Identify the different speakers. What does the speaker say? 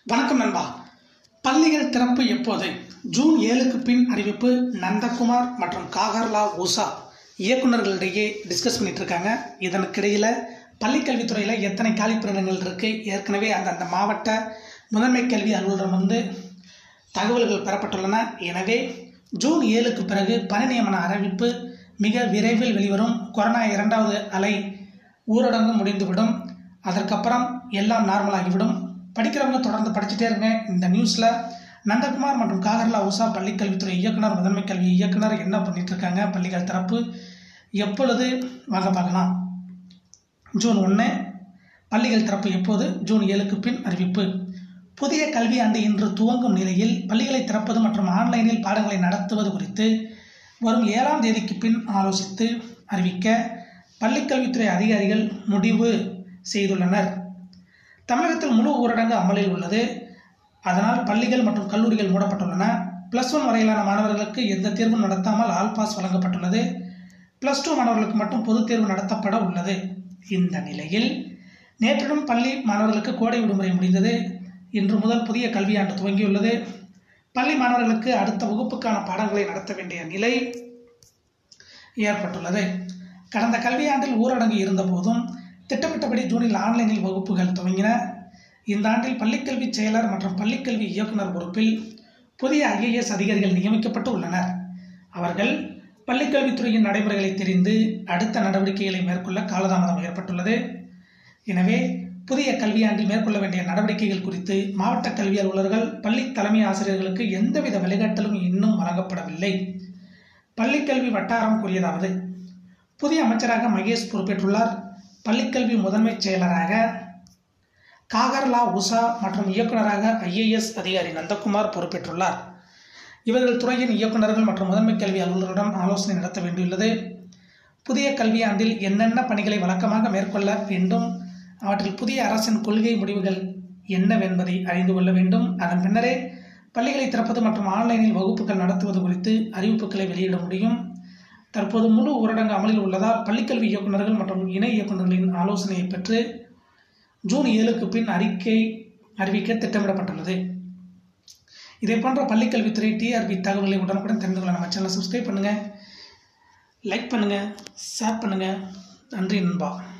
Speaker 1: வணக்கம் நண்பா பள்ளிகள் திறப்பு எப்போது ஜூன் ஏழுக்கு பின் அறிவிப்பு நந்தகுமார் மற்றும் காகர்லா உஷா இயக்குநர்களிடையே டிஸ்கஸ் பண்ணிட்டு இருக்காங்க இதனுக்கிடையில் பள்ளிக்கல்வித்துறையில் எத்தனை காலிப்பணியிடங்கள் இருக்குது ஏற்கனவே அந்தந்த மாவட்ட முதன்மை கல்வி அலுவலகம் வந்து தகவல்கள் பெறப்பட்டுள்ளன எனவே ஜூன் ஏழுக்கு பிறகு பணி நியமன அறிவிப்பு மிக விரைவில் வெளிவரும் கொரோனா இரண்டாவது அலை ஊரடங்கு முடிந்துவிடும் அதற்கப்புறம் எல்லாம் நார்மலாகிவிடும் படிக்கிறவங்க தொடர்ந்து படிச்சுட்டே இருங்க இந்த நியூஸில் நந்தகுமார் மற்றும் காகர்லா உஷா பள்ளிக்கல்வித்துறை இயக்குனர் முதன்மை கல்வி இயக்குனர் என்ன பண்ணிட்டு இருக்காங்க பள்ளிகள் திறப்பு எப்பொழுது வாங்க பார்க்கலாம் ஜூன் ஒன்று பள்ளிகள் திறப்பு எப்போது ஜூன் ஏழுக்கு பின் அறிவிப்பு புதிய கல்வியாண்டு இன்று துவங்கும் நிலையில் பள்ளிகளை திறப்பது மற்றும் ஆன்லைனில் பாடங்களை நடத்துவது குறித்து வரும் ஏழாம் தேதிக்கு பின் ஆலோசித்து அறிவிக்க பள்ளிக்கல்வித்துறை அதிகாரிகள் முடிவு செய்துள்ளனர் தமிழகத்தில் முழு ஊரடங்கு அமலில் உள்ளது அதனால் பள்ளிகள் மற்றும் கல்லூரிகள் மூடப்பட்டுள்ளன ப்ளஸ் ஒன் வரையிலான மாணவர்களுக்கு எந்த தேர்வும் நடத்தாமல் ஆல் பாஸ் வழங்கப்பட்டுள்ளது ப்ளஸ் டூ மாணவர்களுக்கு மட்டும் பொதுத் தேர்வு நடத்தப்பட உள்ளது இந்த நிலையில் நேற்றிடம் பள்ளி மாணவர்களுக்கு கோடை விடுமுறை முடிந்தது இன்று முதல் புதிய கல்வியாண்டு துவங்கியுள்ளது பள்ளி மாணவர்களுக்கு அடுத்த வகுப்புக்கான பாடங்களை நடத்த வேண்டிய நிலை ஏற்பட்டுள்ளது கடந்த கல்வியாண்டில் ஊரடங்கு இருந்தபோதும் திட்டமிட்டபடி ஜூனில் ஆன்லைனில் வகுப்புகள் துவங்கின இந்த ஆண்டில் பள்ளிக்கல்வி செயலர் மற்றும் பள்ளிக்கல்வி இயக்குனர் பொறுப்பில் புதிய ஐஏஎஸ் அதிகாரிகள் நியமிக்கப்பட்டு உள்ளனர் அவர்கள் பள்ளிக்கல்வித்துறையின் நடைமுறைகளை தெரிந்து அடுத்த நடவடிக்கைகளை மேற்கொள்ள காலதாமதம் ஏற்பட்டுள்ளது எனவே புதிய கல்வியாண்டில் மேற்கொள்ள வேண்டிய நடவடிக்கைகள் குறித்து மாவட்ட கல்வி அலுவலர்கள் பள்ளி தலைமை ஆசிரியர்களுக்கு எந்தவித வழிகாட்டலும் இன்னும் வழங்கப்படவில்லை பள்ளிக்கல்வி வட்டாரம் கூறியதாவது புதிய அமைச்சராக மகேஷ் பொறுப்பேற்றுள்ளார் பள்ளிக்கல்வி முதன்மைச் செயலராக காகர்லா உஷா மற்றும் இயக்குநராக ஐஏஎஸ் அதிகாரி நந்தகுமார் பொறுப்பேற்றுள்ளார் இவர்கள் துறையின் இயக்குநர்கள் மற்றும் முதன்மை கல்வி அலுவலர்களிடம் ஆலோசனை நடத்த வேண்டியுள்ளது புதிய கல்வியாண்டில் என்னென்ன பணிகளை வழக்கமாக மேற்கொள்ள வேண்டும் அவற்றில் புதிய அரசின் கொள்கை முடிவுகள் என்னவென்பதை அறிந்து கொள்ள வேண்டும் அதன் பின்னரே பள்ளிகளை திறப்பது மற்றும் ஆன்லைனில் வகுப்புகள் நடத்துவது குறித்து அறிவிப்புகளை வெளியிட முடியும் தற்போது முழு ஊரடங்கு அமலில் உள்ளதால் பள்ளிக்கல்வி இயக்குநர்கள் மற்றும் இணை இயக்குநர்களின் ஆலோசனையை பெற்று ஜூன் ஏழுக்கு பின் அறிக்கை அறிவிக்க திட்டமிடப்பட்டுள்ளது இதே போன்ற பள்ளிக்கல்வித்துறை டிஆர்பி தகவல்களை உடனுக்குடன் தெரிந்து கொள்ள நம்ம சேனலை சப்ஸ்கிரைப் பண்ணுங்கள் லைக் பண்ணுங்கள் ஷேர் பண்ணுங்கள் நன்றி நண்பா